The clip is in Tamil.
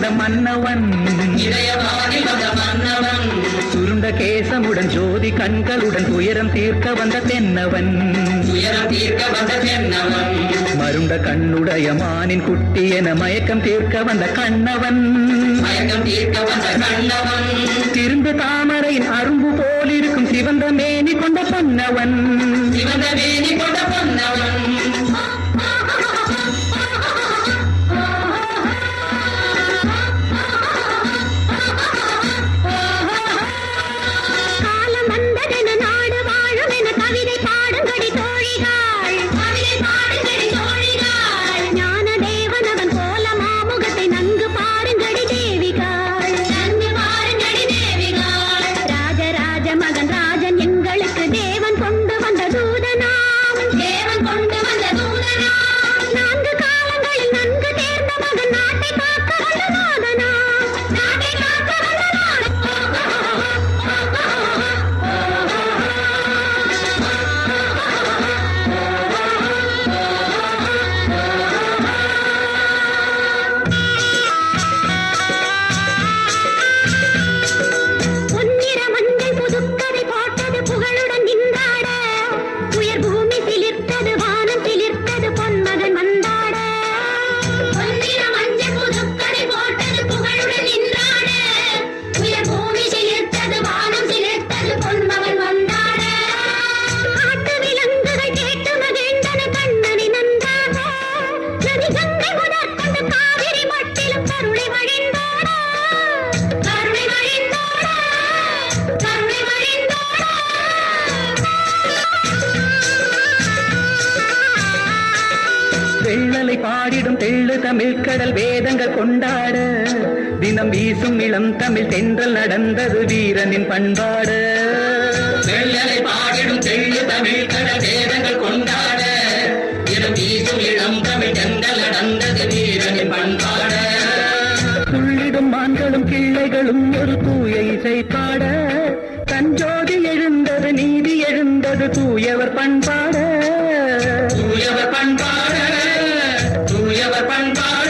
வந்த மன்னவன் இதயவானில் வந்த மன்னவன் சுருண்ட கேசமுடன் ஜோதி கண்களுடன் துயரம் தீர்க்க வந்த தென்னவன் துயரம் தீர்க்க வந்த தென்னவன் மருண்ட கண்ணுடைய மானின் குட்டி என மயக்கம் தீர்க்க வந்த கண்ணவன் மயக்கம் தீர்க்க வந்த கண்ணவன் திருந்த தாமரையின் அரும்பு போலிருக்கும் சிவந்த மேனி கொண்ட பொன்னவன் சிவந்த வேணி கொண்ட பொன்னவன் காலம் வந்ததென நாடு வாழும் என கவிதை பாடுங்கடி தோழிகள் கவிதை பாடுங்கடி தோழிகள் ஞான தேவன் அவன் போல மாமுகத்தை நன்கு பாருங்கடி தேவிகள் நன்கு பாருங்கடி தேவிகள் ராஜராஜ மகன் ராஜன் எங்களுக்கு தேவன் கொண்டு வந்த தூதனாம் தேவன் கொண்டு வந்த தூதனாம் நான்கு காலங்களில் நன்கு தேர்ந்த மகன் நாட்டை காக்க வந்த நாதனாம் நாட்டை காக்க வந்த பொன்னிற மஞ்சள் புதுக்கதை போட்டது புகழுடன் நின்றாட உயர் பூமி சிலிர்த்தது வானம் சிலிர்த்தது பொன்மகன் வந்தாட பொன்னிற மஞ்சள் புதுக்கதை போட்டது புகழுடன் நின்றாட உயர் பூமி சிலிர்த்தது வானம் சிலிர்த்தது பொன்மகன் வந்தாட காட்டு விலங்குகள் கேட்டு மகிழ்ந்தன கண்ணனை நன்றாக நதி கங்கை முதற்கொண்டு காவிரி மட்டிலும் கருணை வழிந்தோட கருணை வழிந்தோட கருணை வழிந்தோட வெள்ளலை பாடிடும் தெள்ளு தமிழ் கடல் வேதங்கள் கொண்டாட தினம் வீசும் இளம் தமிழ் தென்றல் நடந்தது வீரனின் பண்பாடு வெள்ளலை பாடிடும் தெள்ளு தமிழ் கடல் வேதங்கள் கொண்டாட இடம் வீசும் இளம் தமிழ் தென்றல் நடந்தது வீரனின் பண்பாட துள்ளிடும் மான்களும் கிள்ளைகளும் ஒரு தூய இசை பாட தஞ்சோதி எழுந்தது நீதி எழுந்தது தூயவர் பண்பாட தூயவர் பண்பாட தூயவர் பண்பாட